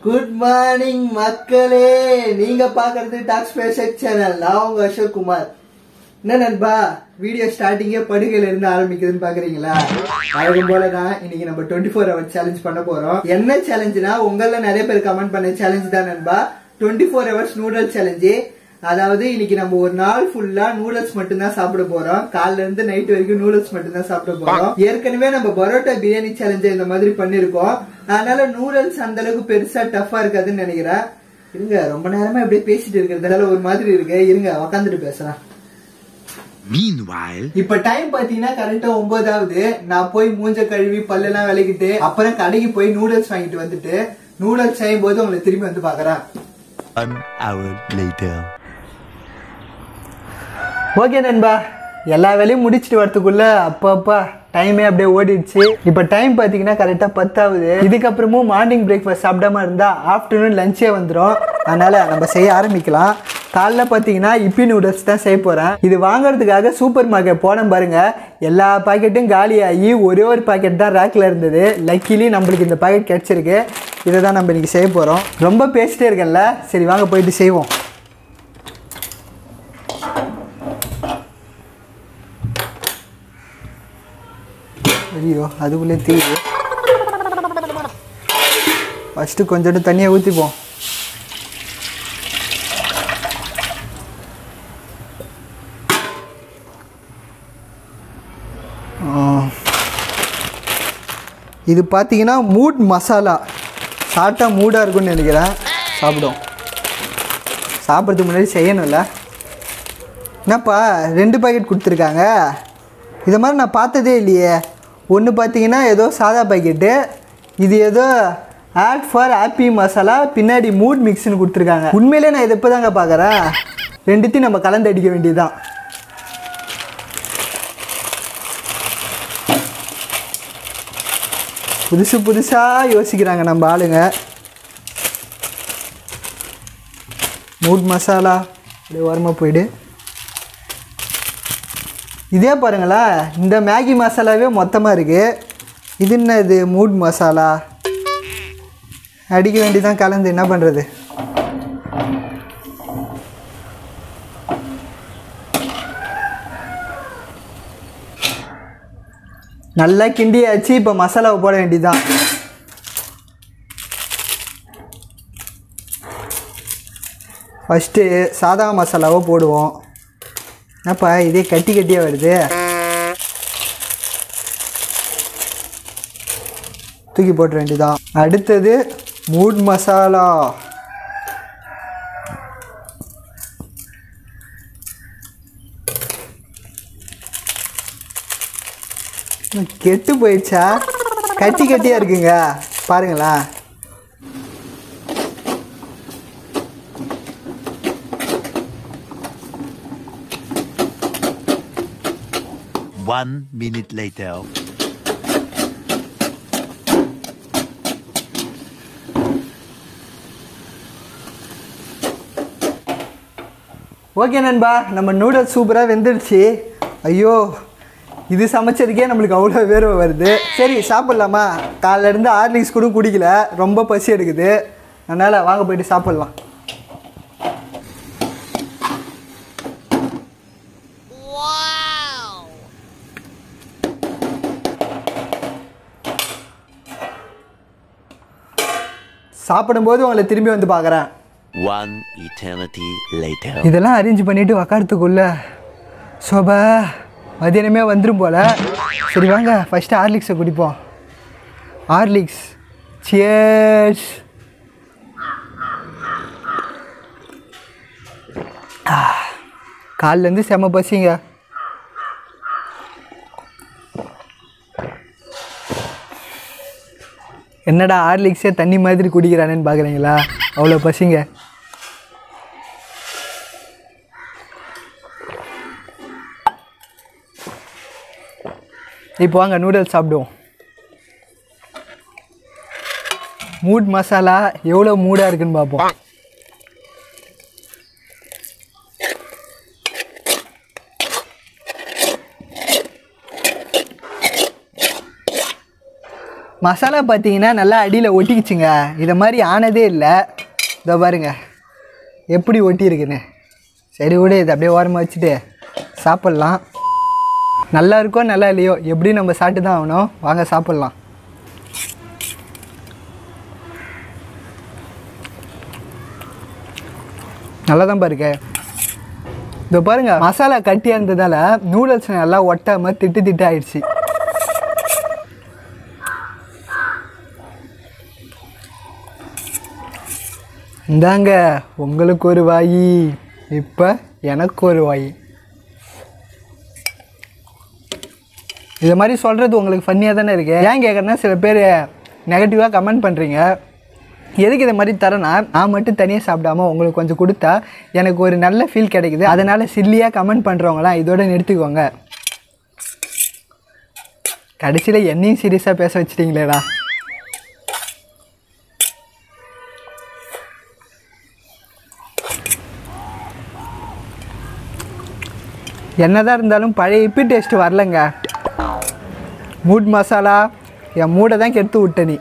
Good morning மக்களே நீங்க பாக்குறது டாக் ஸ்பேசக் சேனல் நான் உங்க அசோக் குமார் என்ன நண்பா வீடியோ ஸ்டார்டிங்கே படுகையில இருந்து ஆரம்பிக்குதுன்னு பாக்குறீங்களா வழக்கம் போல தான் இன்னைக்கு நம்ம டுவெண்ட்டி ஃபோர் ஹவர் சேலஞ்ச் பண்ண போறோம் என்ன சேலஞ்சுனா உங்கள நிறைய பேர் கமெண்ட் பண்ண சேலஞ்ச் தான் நண்பா twenty four hours noodle challenge அதாவது இன்னைக்கு நம்ம ஒரு நாள் ஃபுல்லா நூடுல்ஸ் மட்டும் தான் சாப்பிட போறோம் காலைல இருந்து நைட் வரைக்கும் நூடுல்ஸ் மட்டும் தான் சாப்பிட போறோம் ஏற்கனவே நம்ம பரோட்டா பிரியாணி சேலஞ்ச இந்த மாதிரி பண்ணிருக்கோம் அதனால நூடுல்ஸ் அந்த அளவுக்கு பெருசா டஃபா இருக்காதுன்னு நினைக்கிறேன் இருங்க ரொம்ப நேரமா அப்படியே பேசிட்டு இருக்கிறதுனால ஒரு மாதிரி இருக்கு இருங்க உக்காந்துட்டு பேசலாம் Meanwhile, இப்ப டைம் பாத்தீங்கன்னா கரெக்டா ஒன்பதாவது நான் போய் மூஞ்ச கழுவி பல்லெல்லாம் விளக்கிட்டு அப்புறம் கடைக்கு போய் நூடுல்ஸ் வாங்கிட்டு வந்துட்டு நூடுல்ஸ் செய்யும் போது உங்களை திரும்பி வந்து பாக்குறேன் one hour later. ஓகே நண்பா எல்லா வேலையும் முடிச்சிட்டு வரதுக்குள்ள அப்பப்பா டைமே அப்படியே ஓடிடுச்சு இப்போ டைம் பார்த்தீங்கன்னா கரெக்டாக பத்தாவது இதுக்கப்புறமும் மார்னிங் பிரேக்ஃபாஸ்ட் சாப்பிடாம இருந்தால் ஆஃப்டர்நூன் லஞ்சே வந்துடும் அதனால் நம்ம செய்ய ஆரம்பிக்கலாம் காலைல பார்த்தீங்கன்னா இப்பி நூடுல்ஸ் தான் செய்ய போகிறேன் இது வாங்குறதுக்காக சூப்பர் மார்க்கெட் போனேன் பாருங்க எல்லா பாக்கெட்டும் காலியாகி ஒரே ஒரு பாக்கெட் தான் ரேக்கில் இருந்தது லக்கிலி நம்மளுக்கு இந்த பாக்கெட் கிடச்சிருக்கு இதை தான் நம்ம இன்னைக்கு செய்ய போகிறோம் ரொம்ப பேசிட்டே இருக்கேன்ல சரி வாங்க போயிட்டு செய்வோம் ஐயோ அதுக்குள்ளே தீயுது ஃபஸ்ட்டு கொஞ்சோண்டு தண்ணியை ஊற்றிப்போம் இது பார்த்தீங்கன்னா மூட் மசாலா சாப்பிட்டா மூடாக இருக்கும்னு நினைக்கிறேன் சாப்பிடும் சாப்பிட்றதுக்கு முன்னாடி செய்யணும்ல என்னப்பா ரெண்டு பாக்கெட் கொடுத்துருக்காங்க இதை மாதிரி நான் பார்த்ததே இல்லையே ஒன்று பார்த்தீங்கன்னா ஏதோ சாதா பாக்கெட்டு இது ஏதோ ஆட் ஃபார் ஹாப்பி மசாலா பின்னாடி மூட் மிக்ஸ்னு கொடுத்துருக்காங்க உண்மையிலே நான் இதை இப்போ தாங்க பார்க்குறேன் ரெண்டுத்தையும் நம்ம கலந்து அடிக்க வேண்டியதுதான் புதுசு புதுசாக யோசிக்கிறாங்க நம்ம ஆளுங்க மூட் மசாலா அப்படியே ஓரமாக போயிடு இதே பாருங்களா இந்த மேகி மசாலாவே மொத்தமாக இருக்குது இது என்ன இது மூட் மசாலா அடிக்க வேண்டியதான் கலந்து என்ன பண்ணுறது நல்லா கிண்டியாச்சு இப்போ மசாலாவை போட வேண்டியதுதான் ஃபஸ்ட்டு சாதா மசாலாவை போடுவோம் என்னப்பா இதே கட்டி கட்டியாக வருது தூக்கி போட்ட வேண்டியதான் அடுத்தது மூட் மசாலா கெட்டு போயிடுச்சா கட்டி கட்டியாக இருக்குங்க பாருங்களா One minute later. ஓகே நண்பா நம்ம நூடுல்ஸ் சூப்பராக வெந்துடுச்சு ஐயோ இது சமைச்சதுக்கே நம்மளுக்கு அவ்வளோ வேர்வை வருது சரி சாப்பிட்லாமா காலைல இருந்து ஹார்லிக்ஸ் கூட குடிக்கல ரொம்ப பசி எடுக்குது அதனால் வாங்க போயிட்டு சாப்பிட்லாம் சாப்பிடும்போது உங்களை திரும்பி வந்து பார்க்குறேன் One eternity later. இதெல்லாம் அரேஞ்ச் பண்ணிட்டு உக்காரத்துக்குள்ள சோபா மதியானமே வந்துடும் போல சரி வாங்க ஃபஸ்ட்டு ஹார்லிக்ஸை குடிப்போம் ஹார்லிக்ஸ் சியர்ஸ் காலிலேருந்து செம பசிங்க என்னடா ஹார்லிக்ஸே தண்ணி மாதிரி குடிக்கிறானேன்னு பார்க்குறீங்களா அவ்வளோ பசிங்க இப்போ வாங்க நூடுல்ஸ் சாப்பிடுவோம் மூட் மசாலா எவ்வளோ மூடாக இருக்குன்னு பார்ப்போம் மசாலா பார்த்தீங்கன்னா நல்லா அடியில் ஒட்டிக்கிச்சுங்க இதை மாதிரி ஆனதே இல்லை இதோ பாருங்க எப்படி ஒட்டியிருக்குன்னு சரி விடு இதை அப்படியே ஓரமாக வச்சுட்டு சாப்பிட்லாம் நல்லா இருக்கோ நல்லா இல்லையோ எப்படி நம்ம சாப்பிட்டு தான் ஆகணும் வாங்க சாப்பிட்லாம் நல்லா தான் பாருங்க இதோ பாருங்க மசாலா கட்டியாக இருந்ததால நூடுல்ஸ் நல்லா ஒட்டாமல் திட்டு திட்டு ஆயிடுச்சு இந்தாங்க உங்களுக்கு ஒரு வாயி இப்போ எனக்கு ஒரு வாயி இது மாதிரி சொல்கிறது உங்களுக்கு ஃபன்னியாக தானே இருக்கு ஏன் கேட்குறேன்னா சில பேர் நெகட்டிவாக கமெண்ட் பண்ணுறீங்க எதுக்கு இதை மாதிரி தரேன்னா நான் மட்டும் தனியாக சாப்பிடாம உங்களுக்கு கொஞ்சம் கொடுத்தா எனக்கு ஒரு நல்ல ஃபீல் கிடைக்குது அதனால் சில்லியாக கமெண்ட் பண்ணுறவங்களாம் இதோட நிறுத்திக்கோங்க கடைசியில் என்னையும் சீரியஸாக பேச வச்சிட்டீங்களேடா என்னதான் இருந்தாலும் பழைய இப்பி டேஸ்ட் வரலங்க மூட் மசாலா என் மூடை தான் கெடுத்து விட்ட நீ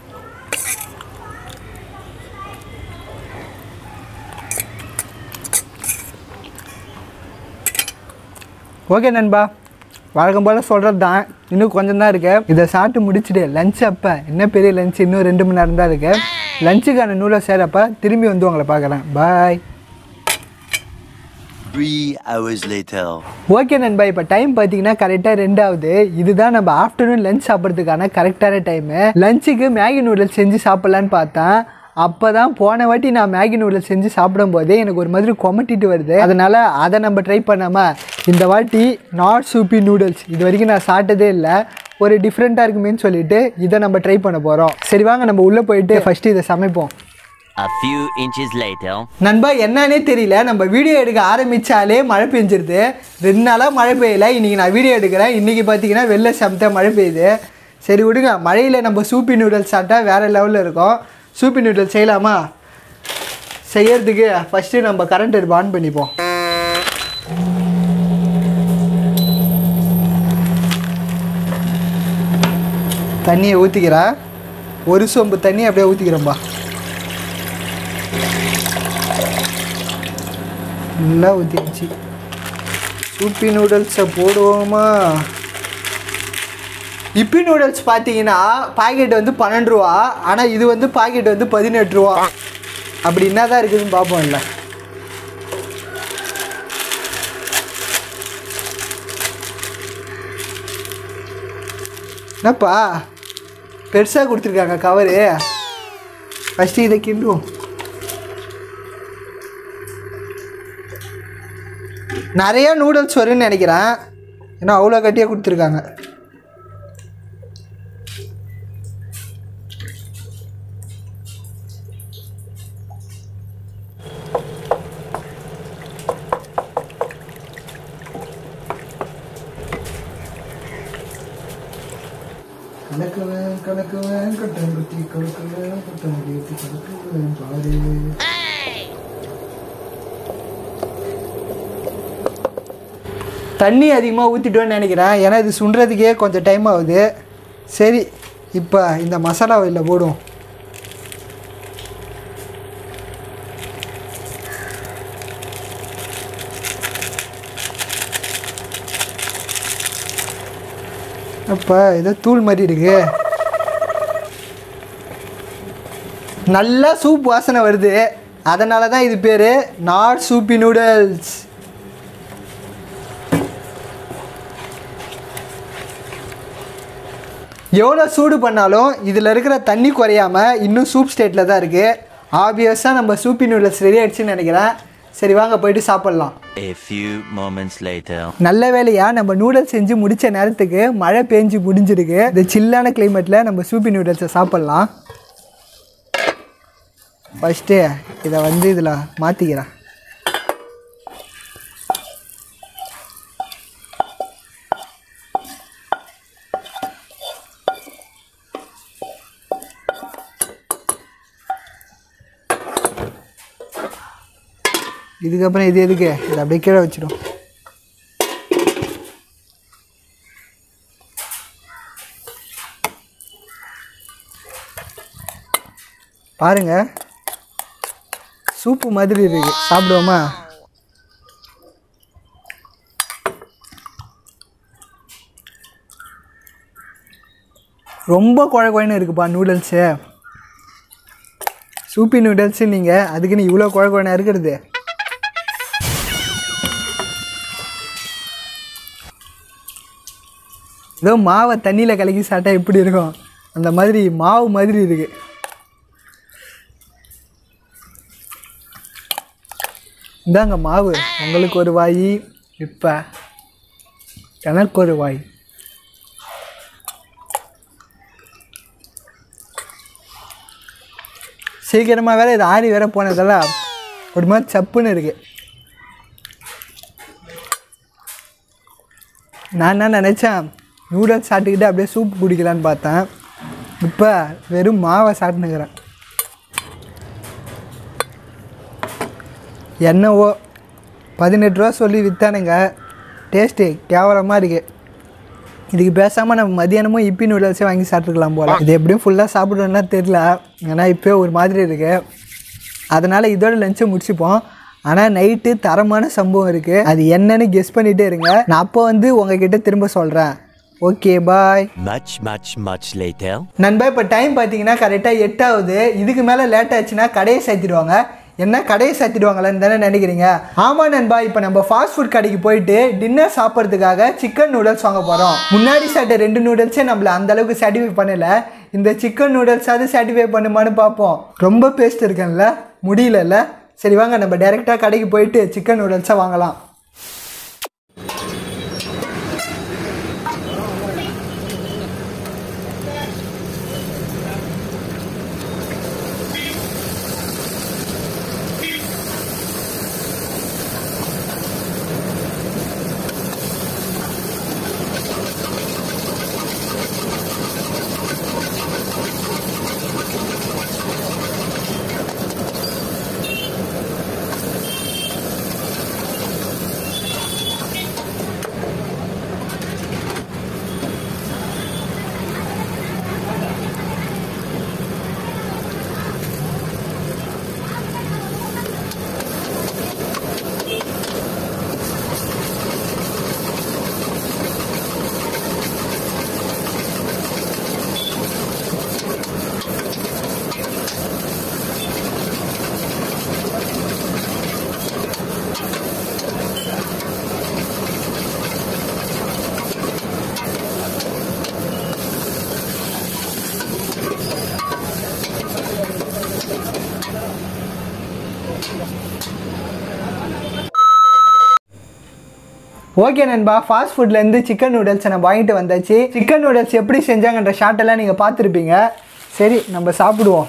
ஓகே நண்பா வழக்கம் போல் சொல்கிறது தான் இன்னும் கொஞ்சம் தான் இருக்கு இதை சாப்பிட்டு முடிச்சுட்டு லஞ்ச் அப்போ என்ன பெரிய லஞ்ச் இன்னும் ரெண்டு மணி நேரம் தான் இருக்கு லஞ்சுக்கான நூலை சேரப்போ திரும்பி வந்து உங்களை பார்க்குறேன் bye Three hours later. Okay நண்பா இப்போ டைம் பார்த்தீங்கன்னா கரெக்டாக ரெண்டாவது இதுதான் நம்ம ஆஃப்டர்நூன் லஞ்ச் சாப்பிட்றதுக்கான கரெக்டான டைமு லஞ்சுக்கு மேகி நூடுல்ஸ் செஞ்சு சாப்பிட்லான்னு பார்த்தேன் அப்போ தான் போன வாட்டி நான் மேகி நூடுல்ஸ் செஞ்சு சாப்பிடும்போதே எனக்கு ஒரு மாதிரி கொமட்டிட்டு வருது அதனால் அதை நம்ம ட்ரை பண்ணாமல் இந்த வாட்டி நாட் சூப்பி நூடுல்ஸ் இது வரைக்கும் நான் சாப்பிட்டதே இல்லை ஒரு டிஃப்ரெண்ட்டாக இருக்குமேன்னு சொல்லிட்டு இதை நம்ம ட்ரை பண்ண போகிறோம் சரி வாங்க நம்ம உள்ளே போயிட்டு ஃபஸ்ட்டு இதை சமைப்போம் A few inches later. நண்பா என்னன்னே தெரியல நம்ம வீடியோ எடுக்க ஆரம்பிச்சாலே மழை பெஞ்சிருது ரெண்டு நாளாக மழை பெய்யல இன்றைக்கி நான் வீடியோ எடுக்கிறேன் இன்றைக்கி பார்த்தீங்கன்னா வெளில சமத்த மழை பெய்யுது சரி விடுங்க மழையில் நம்ம சூப்பி நூடுல்ஸ் சாப்பிட்டா வேறு லெவலில் இருக்கும் சூப்பி நூடுல்ஸ் செய்யலாமா செய்யறதுக்கு ஃபஸ்ட்டு நம்ம கரண்ட் அடுப்பு ஆன் பண்ணிப்போம் தண்ணியை ஊற்றிக்கிறேன் ஒரு சொம்பு தண்ணி அப்படியே ஊற்றிக்கிறேன்பா நல்லா ஊற்றிடுச்சு சூப்பி நூடுல்ஸை போடுவோமா இப்பி நூடுல்ஸ் பார்த்தீங்கன்னா பாக்கெட் வந்து பன்னெண்டு ரூபா ஆனால் இது வந்து பாக்கெட் வந்து பதினெட்டு ரூபா அப்படி என்ன தான் இருக்குதுன்னு பார்ப்போம் இல்லை என்னப்பா பெருசாக கொடுத்துருக்காங்க கவரு ஃபஸ்ட்டு இதை கிண்டுவோம் நிறைய நூடுல்ஸ் வரும்னு நினைக்கிறேன் ஏன்னா அவ்வளோ கட்டியாக கொடுத்துருக்காங்க கலக்குவேன் கலக்குவேன் கட்டம் குத்தி கலக்குவேன் கட்டம் குத்தி கலக்குவேன் பாரு தண்ணி அதிகமாக ஊற்றிட்டோன்னு நினைக்கிறேன் ஏன்னா இது சுண்டுறதுக்கே கொஞ்சம் டைம் ஆகுது சரி இப்போ இந்த மசாலா இதில் போடும் அப்போ ஏதோ தூள் மாதிரி இருக்கு நல்லா சூப் வாசனை வருது அதனால தான் இது பேர் நாட் சூப்பி நூடுல்ஸ் எவ்வளோ சூடு பண்ணாலும் இதில் இருக்கிற தண்ணி குறையாம இன்னும் சூப் ஸ்டேட்டில் தான் இருக்குது ஆப்வியஸாக நம்ம சூப்பி நூடுல்ஸ் ரெடி ஆயிடுச்சுன்னு நினைக்கிறேன் சரி வாங்க போயிட்டு சாப்பிட்லாம் A few moments later. நல்ல வேலையா நம்ம நூடுல்ஸ் செஞ்சு முடிச்ச நேரத்துக்கு மழை பெஞ்சு முடிஞ்சிருக்கு இந்த சில்லான கிளைமேட்டில் நம்ம சூப்பி நூடுல்ஸை சாப்பிட்லாம் ஃபஸ்ட்டு இதை வந்து இதில் மாற்றிக்கிறேன் இதுக்கப்புறம் இது எதுக்கு இதை அப்படியே கீழே வச்சிடும் பாருங்க சூப்பு மாதிரி இருக்கு சாப்பிடுவோமா ரொம்ப குழ குழன்னு இருக்குப்பா நூடுல்ஸு சூப்பி நூடுல்ஸு நீங்கள் அதுக்குன்னு இவ்வளோ குழ குழனா இருக்கிறது ஏதோ மாவை தண்ணியில் கலக்கி சாப்பிட்டா எப்படி இருக்கும் அந்த மாதிரி மாவு மாதிரி இருக்கு இந்தாங்க மாவு உங்களுக்கு ஒரு வாய் இப்போ எனக்கு ஒரு வாய் சீக்கிரமாக வேற இது ஆறி வேற போனதால ஒரு மாதிரி சப்புன்னு இருக்கு நான் என்ன நினச்சேன் நூடுல்ஸ் சாப்பிட்டுக்கிட்டு அப்படியே சூப் குடிக்கலான்னு பார்த்தேன் இப்போ வெறும் மாவை சாப்பிட்டுனுக்கிறேன் என்னவோ பதினெட்டு ரூபா சொல்லி விற்றானுங்க டேஸ்ட்டு கேவலமாக இருக்குது இதுக்கு பேசாமல் நம்ம மதியானமும் இப்பி நூடுல்ஸே வாங்கி சாப்பிட்டுக்கலாம் போல இது எப்படியும் ஃபுல்லாக சாப்பிடுவோம்னா தெரில ஏன்னா இப்போ ஒரு மாதிரி இருக்கு அதனால் இதோட லஞ்சை முடிச்சுப்போம் ஆனால் நைட்டு தரமான சம்பவம் இருக்குது அது என்னன்னு கெஸ் பண்ணிகிட்டே இருங்க நான் அப்போ வந்து உங்ககிட்ட திரும்ப சொல்கிறேன் okay bye Much, much, much later. நண்பா இப்போ டைம் பார்த்தீங்கன்னா கரெக்டாக எட்டாவது இதுக்கு மேலே லேட் ஆச்சுன்னா கடையை சேர்த்திடுவாங்க என்ன கடையை சேர்த்திடுவாங்களான்னு தானே நினைக்கிறீங்க ஆமாம் நண்பா இப்போ நம்ம ஃபாஸ்ட் ஃபுட் கடைக்கு போயிட்டு டின்னர் சாப்பிட்றதுக்காக சிக்கன் நூடுல்ஸ் வாங்க போகிறோம் முன்னாடி சாப்பிட்ட ரெண்டு நூடுல்ஸே நம்மள அந்த அளவுக்கு சாட்டிஃபை பண்ணல இந்த சிக்கன் நூடுல்ஸாவது சாட்டிஃபை பண்ணுமான்னு பார்ப்போம் ரொம்ப பேஸ்ட் இருக்கேன்ல முடியலல்ல சரி வாங்க நம்ம டைரெக்டாக கடைக்கு போயிட்டு சிக்கன் நூடுல்ஸை வாங்கலாம் ஓகே நண்பா ஃபாஸ்ட் ஃபுட்லேருந்து சிக்கன் நூடுல்ஸை நான் வாங்கிட்டு வந்தாச்சு சிக்கன் நூடுல்ஸ் எப்படி செஞ்சாங்கன்ற ஷார்ட்டெல்லாம் நீங்கள் பார்த்துருப்பீங்க சரி நம்ம சாப்பிடுவோம்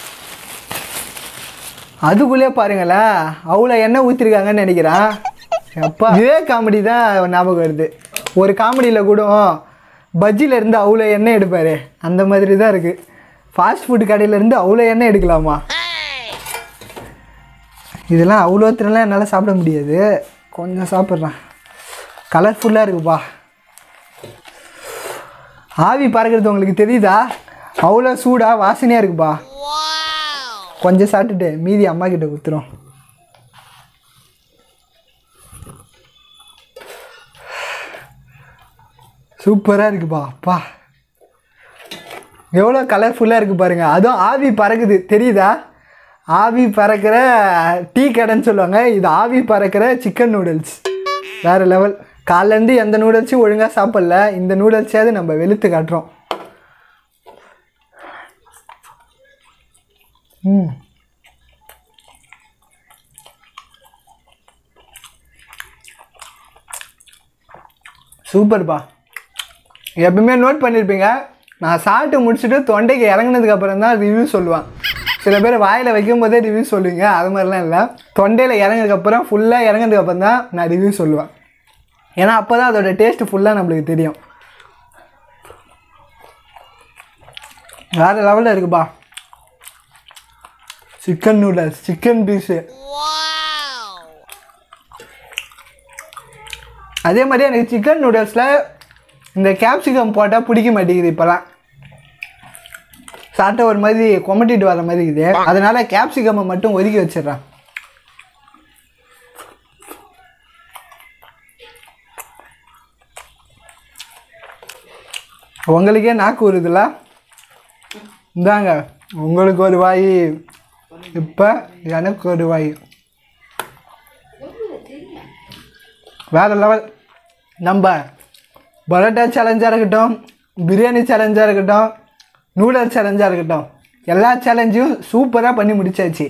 அதுக்குள்ளே பாருங்களேன் அவ்வளோ எண்ணெய் ஊற்றிருக்காங்கன்னு நினைக்கிறேன் அப்பா இதே காமெடி தான் ஞாபகம் வருது ஒரு காமெடியில் கூட பஜ்ஜில இருந்து அவ்வளோ எண்ணெய் எடுப்பார் அந்த மாதிரி தான் இருக்குது ஃபாஸ்ட் ஃபுட் கடையிலேருந்து அவ்வளோ எண்ணெய் எடுக்கலாமா இதெல்லாம் அவ்வளோத்துலாம் என்னால் சாப்பிட முடியாது கொஞ்சம் சாப்பிட்றேன் கலர்ஃபுல்லாக இருக்குப்பா ஆவி பறக்கிறது உங்களுக்கு தெரியுதா அவ்வளோ சூடாக வாசனையாக இருக்குப்பா கொஞ்சம் சாப்பிட்டுட்டு மீதி அம்மா கிட்ட கொடுத்துரும் சூப்பராக இருக்குப்பா அப்பா எவ்வளோ கலர்ஃபுல்லாக இருக்குது பாருங்க அதுவும் ஆவி பறக்குது தெரியுதா ஆவி பறக்கிற டீ கடைன்னு சொல்லுவாங்க இது ஆவி பறக்கிற சிக்கன் நூடுல்ஸ் வேறு லெவல் காலேருந்து எந்த நூடுல்ஸையும் ஒழுங்காக சாப்பிடல இந்த நூடுல்ஸையாவது நம்ம வெளுத்து காட்டுறோம் ம் சூப்பர்ப்பா எப்பவுமே நோட் பண்ணியிருப்பீங்க நான் சாப்பிட்டு முடிச்சுட்டு தொண்டைக்கு இறங்குனதுக்கு அப்புறம் தான் ரிவ்யூ சொல்லுவேன் சில பேர் வாயில் வைக்கும் போதே ரிவ்யூ சொல்லுவீங்க அது மாதிரிலாம் இல்லை தொண்டையில் இறங்குனதுக்கப்புறம் ஃபுல்லாக இறங்குனதுக்கு அப்புறம் தான் நான் ரிவ்யூ சொல்லுவேன் ஏன்னா அப்போ தான் அதோட டேஸ்ட் ஃபுல்லாக நம்மளுக்கு தெரியும் வேறு லெவலில் இருக்குப்பா சிக்கன் நூடுல்ஸ் சிக்கன் பீஸு அதே மாதிரி எனக்கு சிக்கன் நூடுல்ஸில் இந்த கேப்சிகம் போட்டால் பிடிக்க மாட்டேங்குது இப்போலாம் சாப்பிட்ட ஒரு மாதிரி கொமட்டிட்டு வர மாதிரி இருக்குது அதனால கேப்சிகம்மை மட்டும் ஒதுக்கி வச்சிடுறேன் உங்களுக்கே நாக்கு வருதுல்ல இந்தாங்க உங்களுக்கு ஒரு வாய் இப்போ எனக்கு ஒரு வாய் வேற லெவல் நம்ம பரோட்டா சேலஞ்சாக இருக்கட்டும் பிரியாணி சேலஞ்சாக இருக்கட்டும் நூடல்ஸ் சேலஞ்சாக இருக்கட்டும் எல்லா சேலஞ்சையும் சூப்பராக பண்ணி முடிச்சாச்சு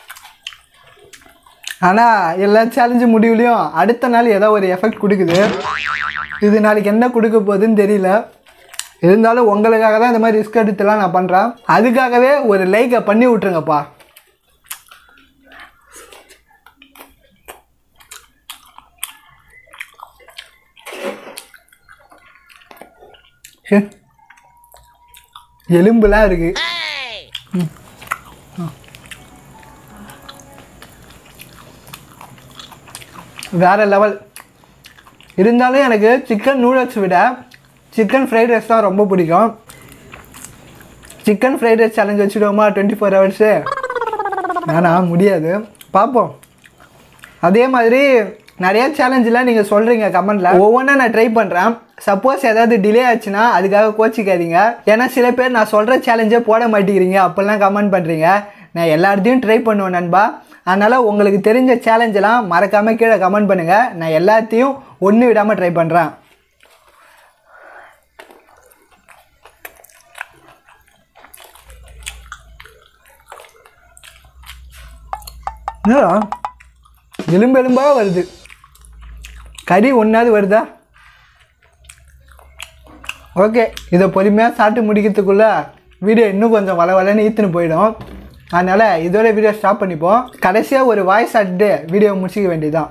ஆனால் எல்லா சேலஞ்சு முடிவுலையும் அடுத்த நாள் ஏதோ ஒரு எஃபெக்ட் கொடுக்குது இது நாளைக்கு என்ன கொடுக்க போகுதுன்னு தெரியல இருந்தாலும் உங்களுக்காக தான் இந்த மாதிரி ரிஸ்க் எடுத்துலாம் நான் பண்ணுறேன் அதுக்காகவே ஒரு லைக்கை பண்ணி விட்ருங்கப்பா ச்சே. எலும்புலாம் இருக்கு ம். ஆ. வேற லெவல் இருந்தாலும் எனக்கு சிக்கன் நூடுல்ஸ் விட சிக்கன் ஃப்ரைட் ரைஸ் தான் ரொம்ப பிடிக்கும் சிக்கன் ஃப்ரைட் ரைஸ் சேலஞ்ச் வச்சுடுவோமா டுவெண்ட்டி ஃபோர் ஹவர்ஸு வேணாம் முடியாது பார்ப்போம் அதே மாதிரி நிறைய சேலஞ்செலாம் நீங்கள் சொல்கிறீங்க கமெண்டில் ஒவ்வொன்றா நான் ட்ரை பண்ணுறேன் சப்போஸ் ஏதாவது டிலே ஆச்சுன்னா அதுக்காக கோச்சிக்காதீங்க ஏன்னா சில பேர் நான் சொல்கிற சேலஞ்சே போட மாட்டேங்கிறீங்க அப்போல்லாம் கமெண்ட் பண்ணுறீங்க நான் எல்லா இடத்தையும் ட்ரை பண்ணுவேன் நண்பா அதனால் உங்களுக்கு தெரிஞ்ச சேலஞ்செல்லாம் மறக்காமல் கீழே கமெண்ட் பண்ணுங்கள் நான் எல்லாத்தையும் ஒன்று விடாமல் ட்ரை பண்ணுறேன் என்னடா எலும்பு எலும்பாக வருது கறி ஒன்றாவது வருதா ஓகே இதை பொறுமையாக சாப்பிட்டு முடிக்கிறதுக்குள்ளே வீடியோ இன்னும் கொஞ்சம் வள வளன்னு ஈத்துன்னு போயிடும் அதனால் இதோட வீடியோ ஸ்டாப் பண்ணிப்போம் கடைசியாக ஒரு வாய்ஸ் ஆட்டு வீடியோ முடிச்சிக்க வேண்டியதுதான்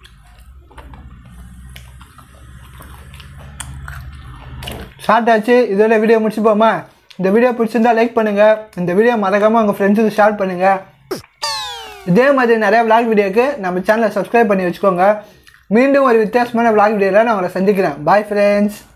ஷார்ட் ஆச்சு இதோட வீடியோ முடிச்சுப்போமா இந்த வீடியோ பிடிச்சிருந்தா லைக் பண்ணுங்கள் இந்த வீடியோ மறக்காமல் உங்கள் ஃப்ரெண்ட்ஸுக்கு ஷேர் பண்ணுங்கள் இதே மாதிரி நிறைய vlog வீடியோக்கு நம்ம சேனலை சப்ஸ்கிரைப் பண்ணி வச்சுக்கோங்க மீண்டும் ஒரு வித்தியாசமான vlog வீடியோவில் நான் உங்களை சந்திக்கிறேன் பாய் ஃப்ரெண்ட்ஸ்